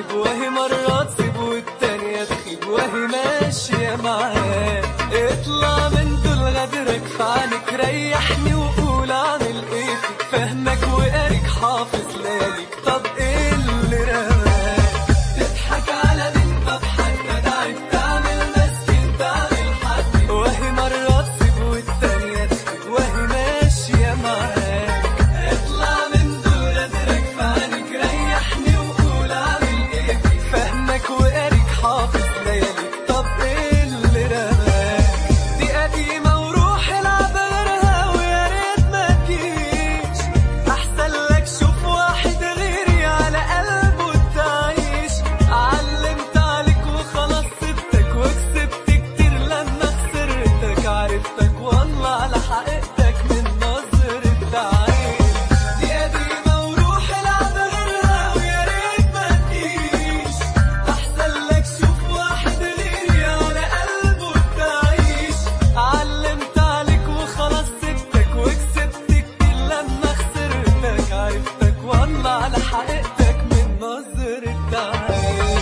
تغيب وهي مرة تسيب والتانية تخيب وهي ماشية معاه اطلع من دول غدرك فعنك ريحني وقول اعمل ايه فيك فهمك وقارك حافظ لياليك طب ايه اللي رماك تضحك على مين طب حتى دعك تعمل مسكين تعمل حد وهي مرة تسيب والتانية تخيب وهي ماشية معاك اطلع من دول غدرك فعنك ريحني وقول اعمل ايه فيك فهمك وقارك حافظ لياليك طب ايه اللي رماك دي قديمة وروح العب غيرها ويا ريت ما تجيش احسن لك شوف واحد غيري على قلبه تعيش علمت عليك وخلاص سبتك وكسبت كتير لما خسرتك عرفتك والله على حقيقتك من نظرة عين دي قديمة وروح العب غيرها ويا ريت ما تجيش احسن لك شوف واحد غيري على قلبه تعيش علمت عليك وخلاص سبتك وكسبت كتير لما خسرتك عرفتك والله على حقيقتك من نظرة عين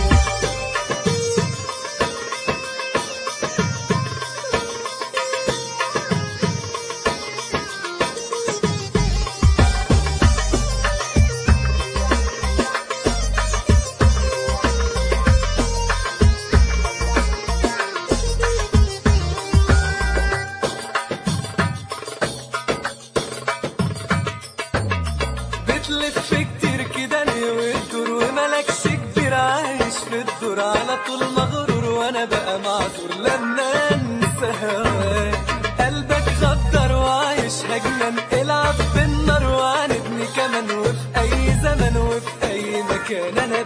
بتلف كتير كده ليه وتدور وملكش كبير عايش في الدور على طول مغرور وانا بقى معذور لما انسى هواك قلبك غدر وعايش هجنان العب بالنار وعاندني كمان وفي اي زمن وفي اي مكان انا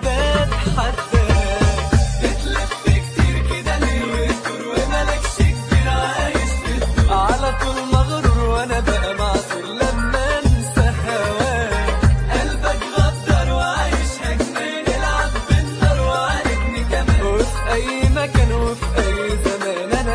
بتحداك بتلف كتير كده ليه وتدور وملكش كبير عايش في الدور على طول مغرور وانا بقى معذور لما انسى هواك قلبك غدر وعايش هجنان العب بالنار وعاندني كمان وفي اي مكان وفي اي زمان انا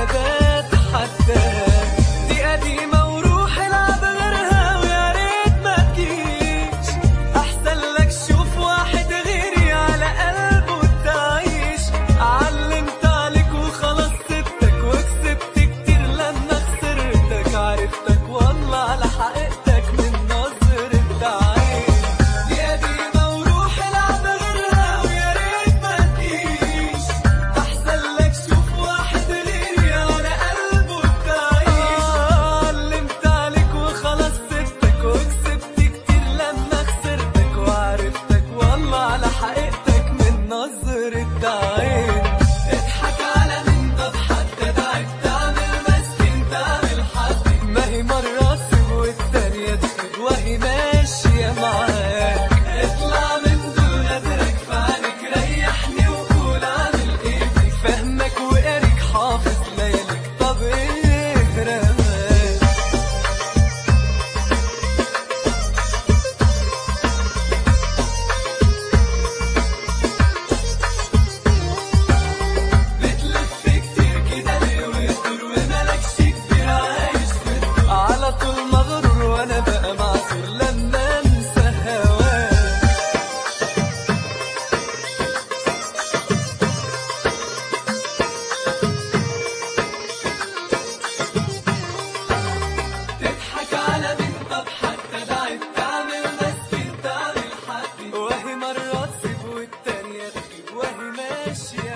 بتحداك دي قديمة وروح العب غيرها ويا ريت ما تجيش احسن لك شوف واحد غيري على قلبه تعيش علمت عليك وخلاص سبتك وكسبت كتير لما خسرتك عرفتك والله على حقيقتك من نظرة عين دي قديمة وروح العب غيرها ويا ريت ما تجيش احسن لك شوف واحد غيري على قلبه تعيش علمت عليك وخلاص سبتك وكسبت كتير لما خسرتك وعرفتك والله على حقيقتك من نظرة عين اضحك على مين طب حتى دعك تعمل مسكين تعمل حد ما هي مرة تسيب والتانية تسيب وهي ماشية معاك اطلع من دول غدرك فعنك ريحني وقول اعمل ايه فيك فهمك وقارك حافظ لياليك طب ايه رماك بتلف كتير كده ليه وتدور وملكش كبير عايش في الدور على طول مغرور وانا بقى معذور لما انسى هواك تضحك على مين طب حتى دعك تعمل مسكين تعمل حد وهي مرة تسيب والتانية تخيب وهي ماشية